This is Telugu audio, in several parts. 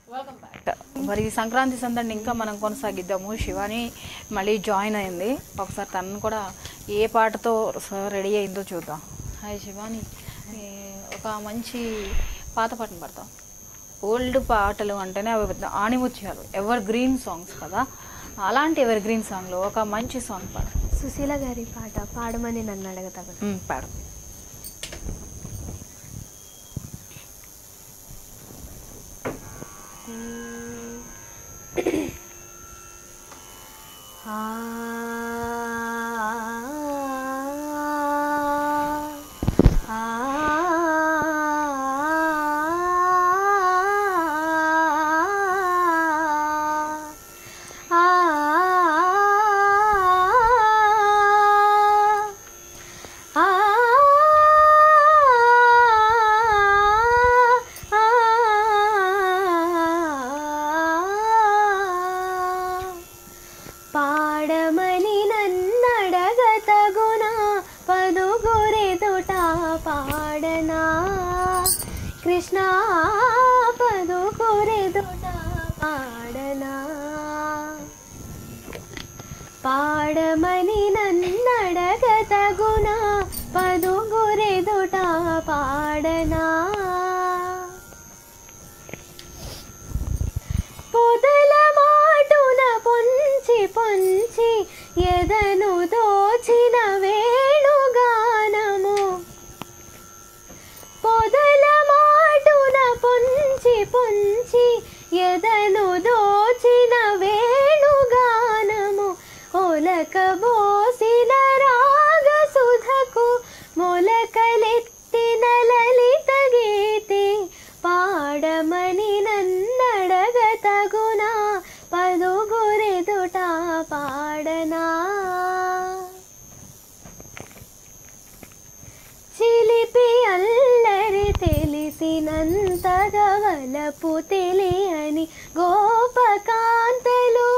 మరి ఈ సంక్రాంతి సందడిని ఇంకా మనం కొనసాగిద్దాము శివాని మళ్ళీ జాయిన్ అయింది ఒకసారి తనను కూడా ఏ పాటతో రెడీ అయిందో చూద్దాం హాయ్ శివాని ఈ ఒక మంచి పాత పాటను పడతాం ఓల్డ్ పాటలు అంటేనే అవి పెద్ద ఆణిముత్యాలు ఎవర్ గ్రీన్ సాంగ్స్ కదా అలాంటి ఎవర్ గ్రీన్ సాంగ్లో ఒక మంచి సాంగ్ పాడు సుశీల గారి పాట పాడమని నన్ను అడగతా మ్, పాడు పాడమని నన్నడగతగునా పదుగురెదుట పాడనా కృష్ణ పదుగురెదుట పాడనా పాడమని నన్నడగతగునా పదుగురెదుట పాడనా పొదల మాటున పొంచి పొంచి ఎదను దోచిన వేణుగానము పొదల మాటున పొంచి పొంచి ఎదను దోచిన వేణుగానము ఒలక బోసిన రాగ సుధకు మొలకలెత్తిన లలిత గీతి పాడమని నన్నడగతగునా పదుగురెదుట పాడనా చిలిపి అల్లరి తెలిసినంతగా వలపు తెలియని గోపకాంతలు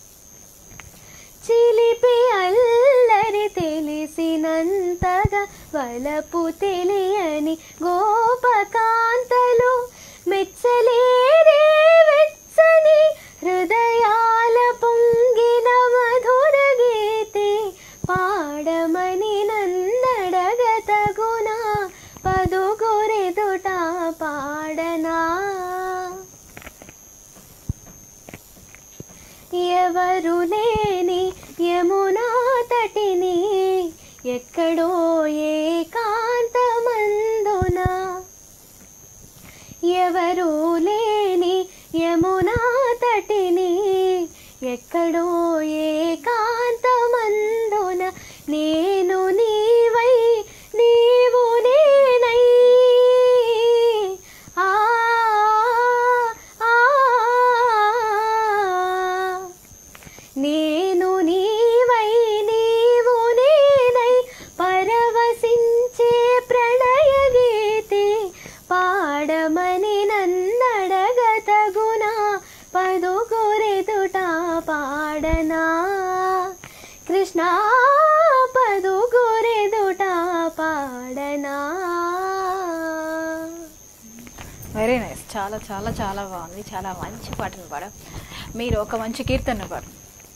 చిలిపి అల్లరి తెలిసినంతగా వలపు తెలియని గోపకాంతలు మెచ్చలేరే వెచ్చని హృదయాల పొంగిన మధుర గీతి పాడమని నన్నడగతగునా పదుగురెదుట పాడనా ఎవరు లేని యమునా తటిని ఎక్కడో ఏకాంతమందున ఎవరు లేని యమునా తటిని ఎక్కడో ఏకాంతమందున నేను నీవై నీవు నేనై ఆ ఆ, నేను నీవై నీవు నేనై పరవశించే ప్రణయ గీతి పాడమని నన్నడగతగునా పదుగురెదుట పాడనా కృష్ణ పదుగురెదుట పాడనా వెరీ నైస్ చాలా చాలా చాలా బాగుంది చాలా మంచి పాటను పాడు మీరు ఒక మంచి కీర్తన పాడు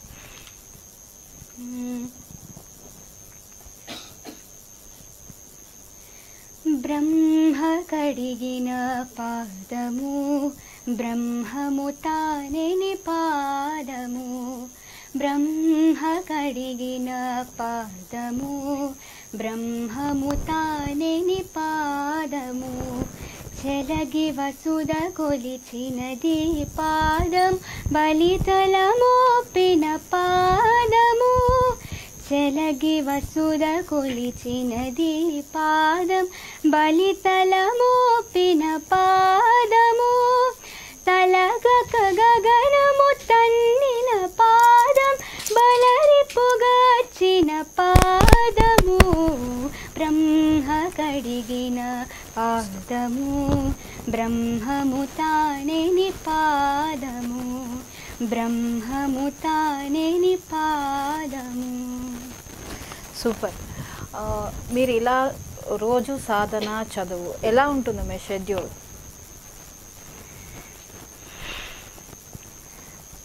బ్రహ్మ కడిగిన పాదము బ్రహ్మము తానెని పాదము బ్రహ్మ కడిగిన పాదము బ్రహ్మము తానెని పాదము చెలగి వసుద కొలిచినది పాదం బలితల మోపిన పాదము చెలగి వసుద కొలిచినది పాదం బలితల మోపిన పాదము తలగక గగనము తన్నిన పాదం బలరిపుగాచిన పాదము బ్రహ్మ కడిగిన పాదము బ్రహ్మము తానెని పాదము బ్రహ్మము తానెని పాదము సూపర్ ఆ, మీరు ఇలా రోజు సాధన చదువు ఎలా ఉంటుంది మీ షెడ్యూల్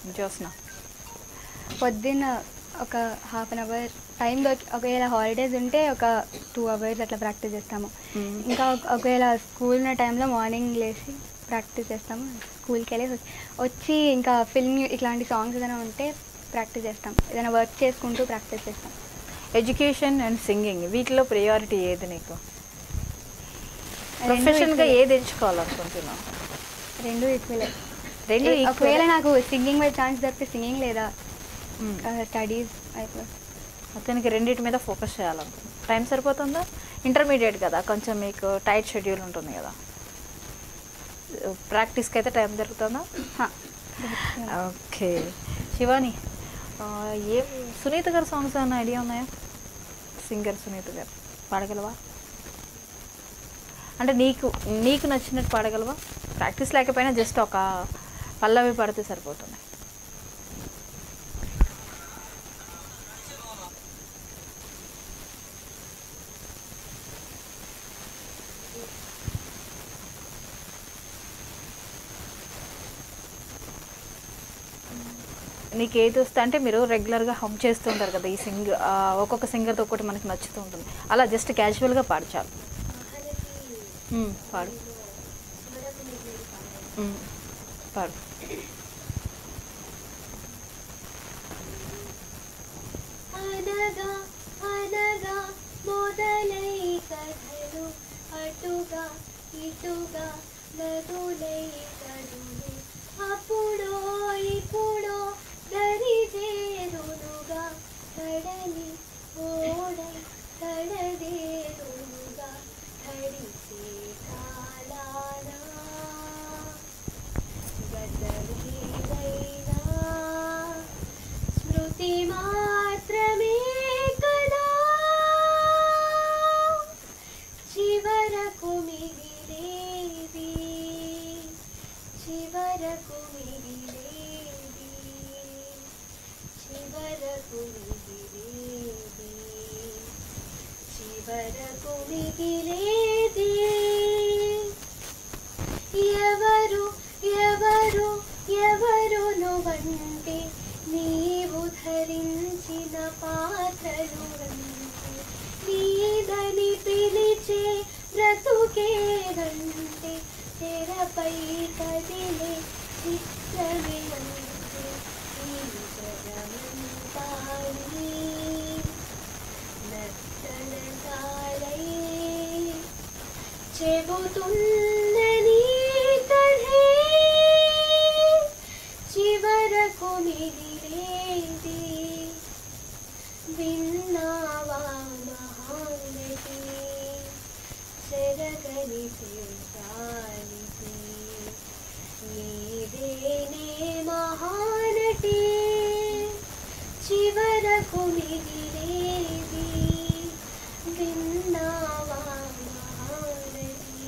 జ్యోత్స్న పొద్దున్న ఒక హాఫ్ అన్ అవర్ టైం దొరికి ఒకవేళ హాలిడేస్ ఉంటే ఒక టూ అవర్స్ అట్లా ప్రాక్టీస్ చేస్తాము మ్మ్. ఇంకా ఒక- ఒకవేళ స్కూల్ ఉన్న టైంలో మార్నింగ్ లేచి ప్రాక్టీస్ చేస్తాము స్కూల్కి వెళ్ళేసి వచ్చి- వచ్చి ఇంకా ఫిల్మ్ ఇట్లాంటి సాంగ్స్ ఏదైనా ఉంటే ప్రాక్టీస్ చేస్తాం ఏదైనా వర్క్ చేసుకుంటూ ప్రాక్టీస్ చేస్తాం ఎడ్యుకేషన్ అండ్ సింగింగ్ వీటిలో ప్రియారిటీ ఏది నీకు రెండు ప్రొఫెషన్గా equal. ఏది ఎంచుకోవాలనుకుంటున్నావు రెండు ఈక్వలే రెండు equal. ఒకవేళ నాకు సింగింగ్ మీద ఛాన్స్ దొరికితే సింగింగ్ లేదా మ్మ్. స్టడీస్ అయిపోయి అతనికి రెండింటి మీద ఫోకస్ చేయాలనుకుంటున్నా టైం సరిపోతుందా ఇంటర్మీడియట్ కదా కొంచెం మీకు టైట్ షెడ్యూల్ ఉంటుంది కదా ప్రాక్టీస్కి అయితే టైం దొరుకుతుందా ఓకే శివాని ఆ, ఏం సునీత గారి సాంగ్స్ ఏమైనా ఐడియా ఉన్నాయా సింగర్ సునీత గారు పాడగలవా అంటే నీకు నీకు నచ్చినట్టు పాడగలవా ప్రాక్టీస్ లేకపోయినా జస్ట్ ఒక పల్లవి పడితే సరిపోతుంది నీకు ఏది వస్తే అంటే మీరు రెగ్యులర్గా హమ్ చేస్తూ ఉంటారు కదా ఈ సింగ్ ఒక్కొక్క సింగర్తో ఒకటి మనకి నచ్చుతూ ఉంటుంది అలా జస్ట్ క్యాజువల్గా పాడు చాలు మ్మ్, పాడు మ్మ్, పాడు అనగా అనగా మొదలై కథలు అటుగా ఇటుగా నదులై కదులు అప్పుడో ఇప్పుడో దరిదేరునుగా కడలి ఓడై కడదేరునుగా తడిసే కాలానా గతమేదైనా స్మృతి మాత్రమే కదా చివరకు మిగిలేది చివరకు మిగిలేది చివరకు మిగిలేది చివరకు మిగిలేది ఎవరు ఎవరు ఎవరు నువ్వంటే నీవు ధరించిన పాత్రలు అంటే నీదని పిలిచే బ్రతుకేదంటే తెరపై కదిలే చిత్రమే అంటే ఈ జగమంతా నీ నర్తనశాలై చెబుతున్న నీ కథే చివరకు మిగిలేది విన్నావా మహానటి చెరగని శేషానికి నీదేనే మహానటి చివరకు మిగిలేది విన్నావా మహానటి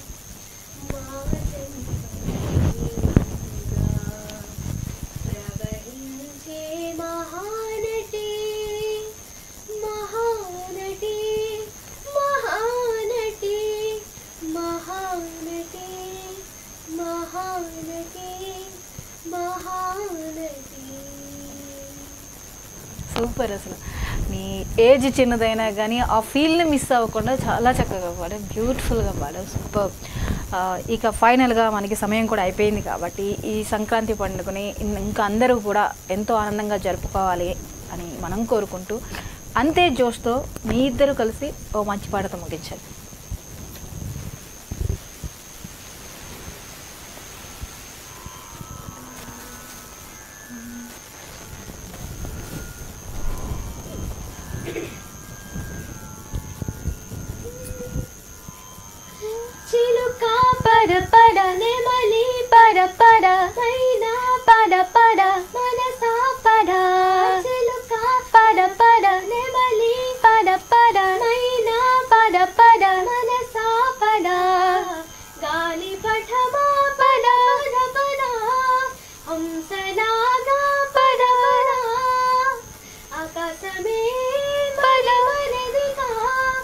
ప్రవహించే మహానటి మహానటి మహానటి మహానటి మహానటి మహానటి సూపర్ అసలు నీ ఏజ్ చిన్నదైనా కానీ ఆ ఫీల్ని మిస్ అవ్వకుండా చాలా చక్కగా పాడావు బ్యూటిఫుల్గా పాడావు సూపర్ ఇక ఫైనల్గా మనకి సమయం కూడా అయిపోయింది కాబట్టి ఈ సంక్రాంతి పండుగని ఇన్- ఇంకా అందరూ కూడా ఎంతో ఆనందంగా జరుపుకోవాలి అని మనం కోరుకుంటూ అంతే జోష్తో మీ ఇద్దరు కలిసి ఓ మంచి పాటతో ముగించాలి చిలుక పడ పడ నెమలి పడ పడ మైనా పడ పడ మనసా పడ చిలుక పడ పడ నెమలి పడ పడ మైనా పడ పడ మనసా పడ గాలి పఠమా పడ పద పద హంసలాగా పద పద ఆకాశమే పడవలెదిగా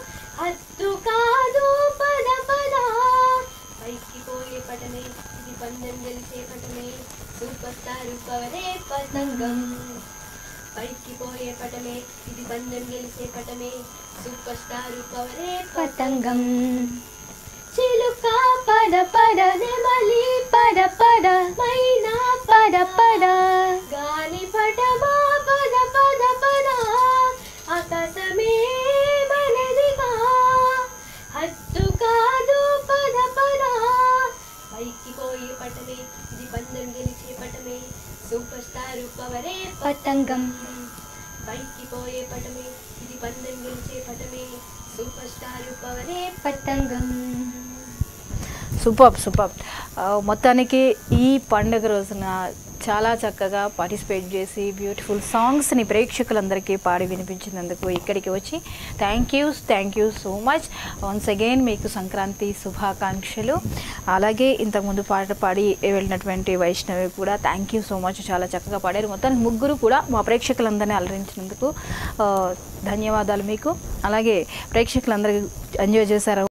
హద్దు కాదు పద పద పైకి పోయే పటమే ఇది బంగారు పందెం గెలిచే పటమే సూపర్ స్టార్ పవరే పతంగం పైకి పోయే పటమే ఇది పందెం గెలిచే పటమే సూపర్ స్టార్ పవరే పతంగం చిలుక పద పద నెమలి పద పద మైనా పద పద గాలి పటమా పద పద పద ఆకాశమే మనదిగా హద్దు కాదు పద పద పైకి పోయే పటమే ఇది పందెం గెలిచే పటమే సూపర్ స్టార్ పవరే పతంగం పైకి పోయే పటమే ఇది పందెం గెలిచే పటమే సూపర్ స్టార్ పవరే పతంగం సూపర్ సూపర్ మొత్తానికి ఈ పండుగ రోజున చాలా చక్కగా పార్టిసిపేట్ చేసి బ్యూటిఫుల్ సాంగ్స్ని ప్రేక్షకులందరికీ పాడి వినిపించినందుకు ఇక్కడికి వచ్చి thank you thank you so much once again మీకు సంక్రాంతి శుభాకాంక్షలు అలాగే ఇంతకుముందు పాట పాడి వెళ్ళినటువంటి వైష్ణవి కూడా థ్యాంక్ యూ సో మచ్ చాలా చక్కగా పాడారు మొత్తానికి ముగ్గురు కూడా మా ప్రేక్షకులందరినీ అలరించినందుకు ఆ, ధన్యవాదాలు మీకు అలాగే ప్రేక్షకులందరూ ఎంజాయ్ చేశారు